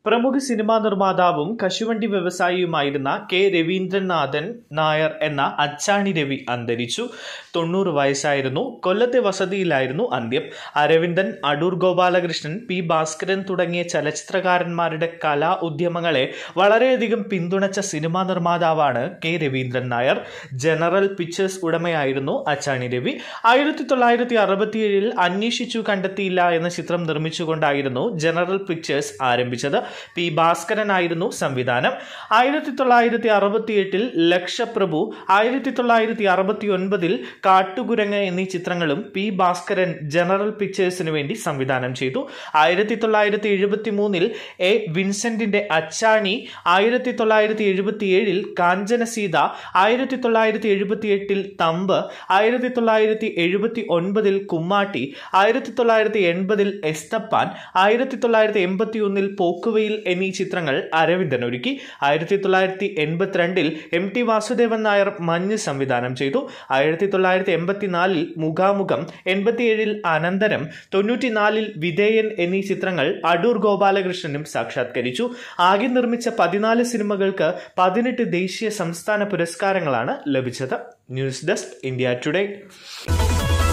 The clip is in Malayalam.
പ്രമുഖ സിനിമാ നിർമ്മാതാവും കശുവണ്ടി വ്യവസായിയുമായിരുന്ന കെ രവീന്ദ്രനാഥൻ നായർ എന്ന അച്ചാണി രവി അന്തരിച്ചു തൊണ്ണൂറ് വയസ്സായിരുന്നു കൊല്ലത്തെ വസതിയിലായിരുന്നു അന്ത്യം അരവിന്ദൻ അടൂർ ഗോപാലകൃഷ്ണൻ പി ഭാസ്കരൻ തുടങ്ങിയ ചലച്ചിത്രകാരന്മാരുടെ കലാ ഉദ്യമങ്ങളെ വളരെയധികം പിന്തുണച്ച സിനിമാ നിർമ്മാതാവാണ് K Raveendran Nair general pictures ഉടമയായിരുന്നു അച്ചാണി രവി ആയിരത്തി തൊള്ളായിരത്തി അറുപത്തിയേഴിൽ അന്വേഷിച്ചു കണ്ടെത്തിയില്ല എന്ന ചിത്രം നിർമ്മിച്ചുകൊണ്ടായിരുന്നു ജനറൽ പിക്ചേഴ്സ് ആരംഭിച്ചത് പി ഭാസ്കരനായിരുന്നു സംവിധാനം ആയിരത്തി തൊള്ളായിരത്തി അറുപത്തിയെട്ടിൽ ലക്ഷപ്രഭു ആയിരത്തി തൊള്ളായിരത്തി അറുപത്തി ഒൻപതിൽ കാട്ടുകുരങ്ങ് എന്നീ ചിത്രങ്ങളും പി ഭാസ്കരൻ ജനറൽ പിക്ചേഴ്സിന് വേണ്ടി സംവിധാനം ചെയ്തു ആയിരത്തി തൊള്ളായിരത്തി എഴുപത്തി മൂന്നിൽ എ വിൻസെന്റിന്റെ അച്ചാണി ആയിരത്തി തൊള്ളായിരത്തി എഴുപത്തിയേഴിൽ കാഞ്ചനസീത ആയിരത്തി തൊള്ളായിരത്തി എഴുപത്തി എട്ടിൽ തമ്പ് ആയിരത്തി തൊള്ളായിരത്തി എഴുപത്തി ഒൻപതിൽ കുമ്മാട്ടി ആയിരത്തി തൊള്ളായിരത്തി എൺപതിൽ എസ്തപ്പാൻ ആയിരത്തി തൊള്ളായിരത്തി എൺപത്തി ഒന്നിൽ പോക്കുവയിൽ എന്നീ ചിത്രങ്ങൾ അരവിന്ദൻ ഒരുക്കി ആയിരത്തി തൊള്ളായിരത്തി എൺപത്തിരണ്ടിൽ എം ടി വാസുദേവൻ നായർ മഞ്ഞ് സംവിധാനം ചെയ്തു ആയിരത്തി തൊള്ളായിരത്തി എൺപത്തിനാലിൽ മുഖാമുഖം എൺപത്തിയേഴിൽ അനന്തരം തൊണ്ണൂറ്റിനാലിൽ വിധേയൻ എന്നീ ചിത്രങ്ങൾ അടൂർ ഗോപാലകൃഷ്ണനും സാക്ഷാത്കരിച്ചു ആകെ നിർമ്മിച്ച പതിനാല് സിനിമകൾക്ക് പതിനെട്ട് ദേശീയ സംസ്ഥാന പുരസ്കാരങ്ങളാണ് ലഭിച്ചത് ന്യൂസ് ഡെസ്ക് ഇന്ത്യ ടുഡേ